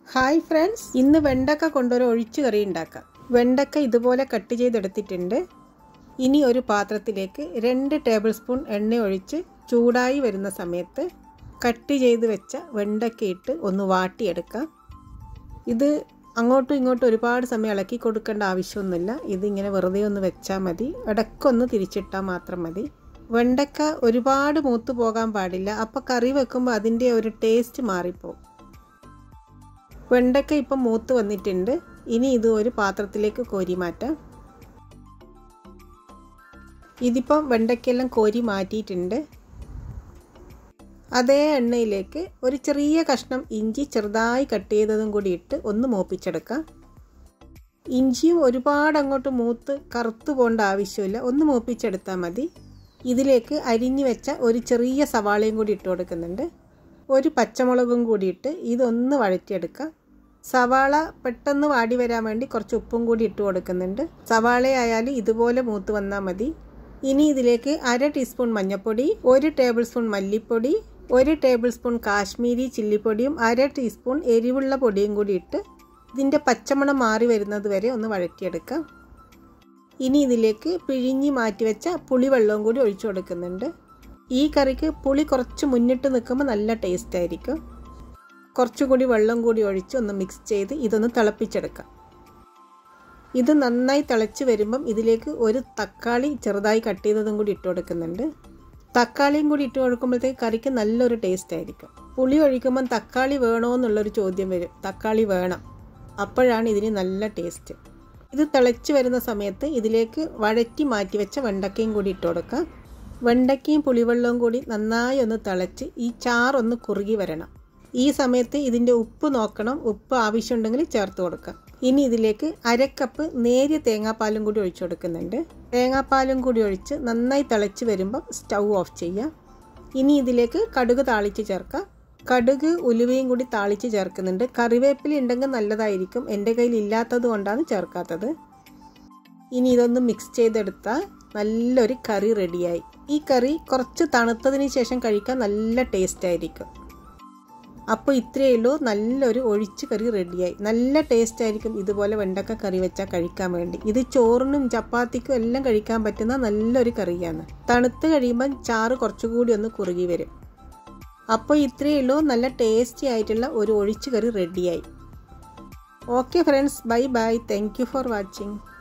hi friends ഇന്ന് വെണ്ടക്ക കൊണ്ടൊരു ഒഴിച്ചു കറി ഉണ്ടാക്കാം വെണ്ടക്ക ഇതുപോലെ കട്ട് ചെയ്തെടുത്തിട്ടുണ്ട് ഇനി ഒരു പാത്രത്തിലേക്ക് രണ്ട് ടേബിൾ സ്പൂൺ എണ്ണ ഒഴിച്ച് ചൂടായി വരുന്ന സമയത്ത് കട്ട് ചെയ്ത് വെച്ച വെണ്ടക്ക ഇട്ട് ഒന്ന് വാട്ടിയെടുക്കാം ഇത് അങ്ങോട്ടും ഇങ്ങോട്ടും ഒരുപാട് സമയം ഇളക്കി കൊടുക്കേണ്ട ആവശ്യമൊന്നുമില്ല ഇതിങ്ങനെ വെറുതെ ഒന്ന് വെച്ചാൽ മതി ഇടയ്ക്കൊന്ന് തിരിച്ചിട്ടാൽ മാത്രം മതി വെണ്ടക്ക ഒരുപാട് മൂത്ത് പോകാൻ പാടില്ല അപ്പോൾ കറി വെക്കുമ്പോൾ അതിൻ്റെ ഒരു ടേസ്റ്റ് മാറിപ്പോവും വെണ്ടക്ക ഇപ്പം മൂത്ത് വന്നിട്ടുണ്ട് ഇനി ഇത് ഒരു പാത്രത്തിലേക്ക് കോരി മാറ്റാം ഇതിപ്പം വെണ്ടയ്ക്കെല്ലാം കോരി മാറ്റിയിട്ടുണ്ട് അതേ എണ്ണയിലേക്ക് ഒരു ചെറിയ കഷ്ണം ഇഞ്ചി ചെറുതായി കട്ട് ചെയ്തതും കൂടി ഇട്ട് ഒന്ന് മൂപ്പിച്ചെടുക്കാം ഇഞ്ചിയും ഒരുപാട് അങ്ങോട്ട് മൂത്ത് കറുത്തു പോകേണ്ട ആവശ്യമില്ല ഒന്ന് മൂപ്പിച്ചെടുത്താൽ മതി ഇതിലേക്ക് അരിഞ്ഞു വെച്ച ഒരു ചെറിയ സവാളയും കൂടി ഇട്ട് കൊടുക്കുന്നുണ്ട് ഒരു പച്ചമുളകും കൂടി ഇട്ട് ഇതൊന്ന് വഴറ്റിയെടുക്കാം സവാള പെട്ടെന്ന് വാടി വരാൻ വേണ്ടി കുറച്ച് ഉപ്പും കൂടി ഇട്ട് കൊടുക്കുന്നുണ്ട് സവാളയായാലും ഇതുപോലെ മൂത്ത് വന്നാൽ മതി ഇനി ഇതിലേക്ക് അര ടീസ്പൂൺ മഞ്ഞൾപ്പൊടി ഒരു ടേബിൾ സ്പൂൺ മല്ലിപ്പൊടി ഒരു ടേബിൾ സ്പൂൺ കാശ്മീരി ചില്ലിപ്പൊടിയും അര ടീസ്പൂൺ എരിവുള്ള പൊടിയും കൂടി ഇട്ട് ഇതിൻ്റെ പച്ചമണം മാറി വരുന്നത് വരെ ഒന്ന് വഴറ്റിയെടുക്കാം ഇനി ഇതിലേക്ക് പിഴിഞ്ഞ് മാറ്റിവെച്ച പുളിവെള്ളവും കൂടി ഒഴിച്ചു കൊടുക്കുന്നുണ്ട് ഈ കറിക്ക് പുളി കുറച്ച് മുന്നിട്ട് നിൽക്കുമ്പോൾ നല്ല ടേസ്റ്റ് ആയിരിക്കും കുറച്ചുകൂടി വെള്ളം കൂടി ഒഴിച്ച് ഒന്ന് മിക്സ് ചെയ്ത് ഇതൊന്ന് തിളപ്പിച്ചെടുക്കാം ഇത് നന്നായി തിളച്ച് വരുമ്പം ഇതിലേക്ക് ഒരു തക്കാളി ചെറുതായി കട്ട് ചെയ്തതും കൂടി ഇട്ട് കൊടുക്കുന്നുണ്ട് തക്കാളിയും കൂടി ഇട്ട് കൊടുക്കുമ്പോഴത്തേക്ക് കറിക്ക് നല്ലൊരു ടേസ്റ്റ് ആയിരിക്കും പുളി ഒഴിക്കുമ്പം തക്കാളി വേണോ എന്നുള്ളൊരു ചോദ്യം വരും തക്കാളി വേണം അപ്പോഴാണ് ഇതിന് നല്ല ടേസ്റ്റ് ഇത് തിളച്ച് വരുന്ന സമയത്ത് ഇതിലേക്ക് വഴറ്റി മാറ്റി വെച്ച വെണ്ടക്കയും കൂടി ഇട്ട് കൊടുക്കാം വെണ്ടക്കയും പുളിവെള്ളവും കൂടി നന്നായി ഒന്ന് തിളച്ച് ഈ ചാറൊന്ന് കുറുകി വരണം ഈ സമയത്ത് ഇതിൻ്റെ ഉപ്പ് നോക്കണം ഉപ്പ് ആവശ്യമുണ്ടെങ്കിൽ ചേർത്ത് കൊടുക്കാം ഇനി ഇതിലേക്ക് അരക്കപ്പ് നേരിയ തേങ്ങാപ്പാലും കൂടി ഒഴിച്ചു കൊടുക്കുന്നുണ്ട് തേങ്ങാപ്പാലും കൂടി ഒഴിച്ച് നന്നായി തിളച്ച് വരുമ്പോൾ സ്റ്റൗ ഓഫ് ചെയ്യാം ഇനി ഇതിലേക്ക് കടുക് താളിച്ച് ചേർക്കാം കടുക് ഉലുവയും കൂടി താളിച്ച് ചേർക്കുന്നുണ്ട് കറിവേപ്പില ഉണ്ടെങ്കിൽ നല്ലതായിരിക്കും എൻ്റെ കയ്യിൽ ഇല്ലാത്തത് കൊണ്ടാണ് ചേർക്കാത്തത് ഇനി ഇതൊന്ന് മിക്സ് ചെയ്തെടുത്താൽ നല്ലൊരു കറി റെഡിയായി ഈ കറി കുറച്ച് തണുത്തതിന് ശേഷം കഴിക്കാൻ നല്ല ടേസ്റ്റ് ആയിരിക്കും അപ്പോൾ ഇത്രയേ ഉള്ളൂ നല്ലൊരു ഒഴിച്ച് കറി റെഡിയായി നല്ല ടേസ്റ്റ് ആയിരിക്കും ഇതുപോലെ വെണ്ടക്ക കറി വെച്ചാൽ കഴിക്കാൻ വേണ്ടി ഇത് ചോറിനും ചപ്പാത്തിക്കും എല്ലാം കഴിക്കാൻ പറ്റുന്ന നല്ലൊരു കറിയാണ് തണുത്ത് കഴിയുമ്പം ചാറ് കുറച്ചുകൂടി ഒന്ന് കുറുകി വരും അപ്പോൾ ഇത്രയേ ഉള്ളൂ നല്ല ടേസ്റ്റി ആയിട്ടുള്ള ഒരു ഒഴിച്ച് കറി റെഡിയായി okay friends bye bye thank you for watching